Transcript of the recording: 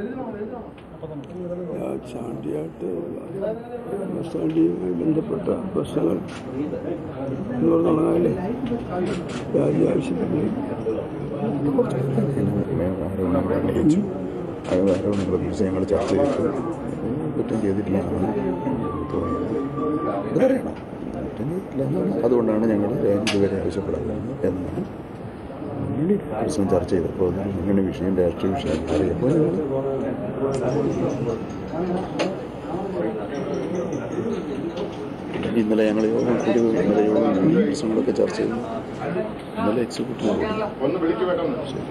ചാണ്ടിയായിട്ട് ചാണ്ടിയുമായി ബന്ധപ്പെട്ട പ്രശ്നങ്ങൾ എന്ന് തുടങ്ങാനല്ലേ രാജ്യം ആവശ്യപ്പെട്ടു ആരോപണങ്ങൾ ഉന്നയിച്ചു ആ ആരോപണങ്ങളെ കുറിച്ച് ഞങ്ങൾ ചർച്ച ചെയ്തു കുറ്റം ചെയ്തിട്ടില്ല എന്നാണ് തോന്നുന്നത് ഇത് പറയണം കുറ്റം ചെയ്തിട്ടില്ല എന്നാണ് അതുകൊണ്ടാണ് ഞങ്ങൾ രാജ്യം ഇതുവരെ ആവശ്യപ്പെടുന്നത് എന്നാണ് മുന്നണി കുറിച്ചും ചർച്ച ചെയ്തപ്പോൾ അത് മുന്നണി വിഷയം രാഷ്ട്രീയ വിഷയം അറിയപ്പോൾ ഞങ്ങൾ ഇന്നലെ ഞങ്ങൾ യോഗം കൂടി ഇന്നലെ യോഗം പ്രശ്നങ്ങളൊക്കെ ചർച്ച ചെയ്തു ഇന്നലെ എക്സിക്യൂട്ടീവ് ഒന്ന് വിളിച്ചു വേണം